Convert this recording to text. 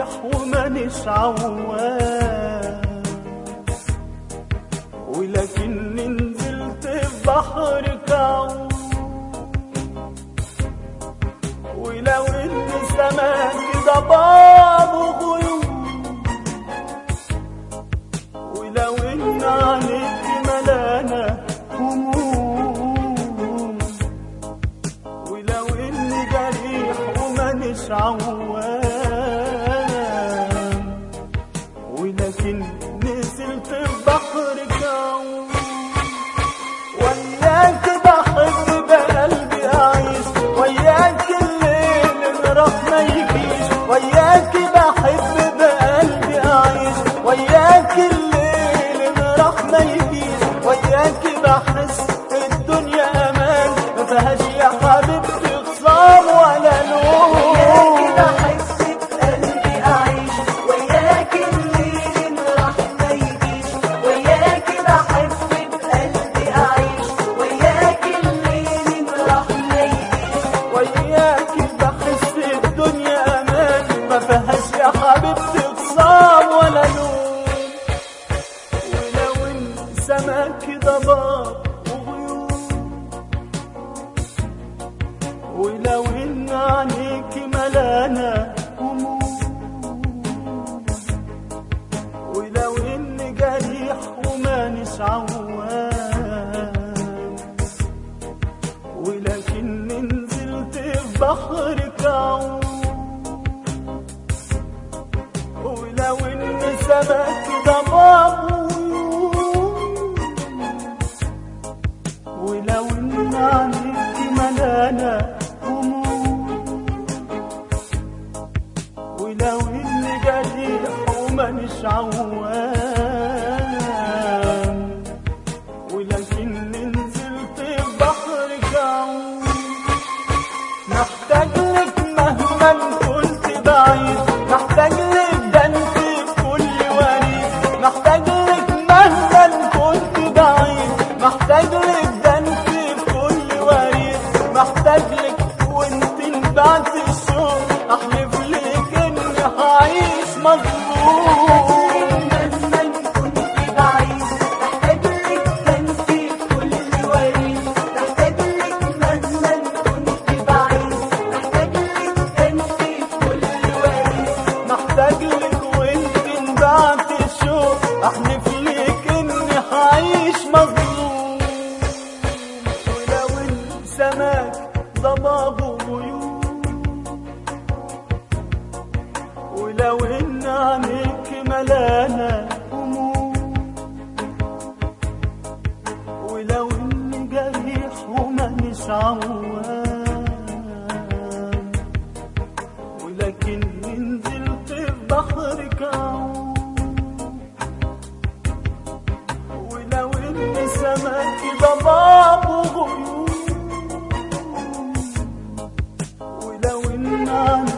جريح ومانيش عوام ولكني نزلت في بحر كعوم ولو ان سماك ده باب غيوم ولو ان عليك ملانة هموم ولو اني جريح ومانيش عوام ولكن نزلت في بحر كون وياك بحب بقلبي اعيش وياك الليل راح ما يجيش وياك بحب بقلبي اعيش وياك الليل راح ما يجيش وياك بحس الدنيا امان ما فيهاش يا حبيبتي خصام ولا لوم وياك بحس بقلبي أعيش وياك الليل راح ما يجيش وياك بحس بقلبي أعيش وياك الليل راح ما يجيش وياك بحس الدنيا امان ما فيهاش يا حبيبتي خصام ولا لوم ولو ان سماك ضباب وغيوم ولو ان عينيك ملانة هموم ولو ان جريح ومانيش عوام ولكن نزلت في بحر كعوم ولو ان سمك ضباب ولو ان عليك ملانة هموم ولو ان جريح ومانيش عوام ولكن نزلت في بحر كعوم محتاج لك مهما كنت بعيد محتاج لك ده انت في كل وريد محتاج لك مهما كنت بعيد محتاج لك ده انت في كل وريد محتاج لك وانت بعد الشوق احلف لك اني هعيش مظلوم مهما كنت بعيد تحتاج لك تنسي كل وريد تحتاج لك مهما كنت بعيد تحتاج لك تنسي كل وريد محتاج لك وانت بعد الشوق احلف لك اني هعيش مظلوم ولو ان سماك ضباب وغيوم ولو ان عينيك ملانة هموم ولو اني جريح ومانيش عوام ولكن نزلت في بحر كعوم ولو اني سمك ضباب وغيوم ولو ان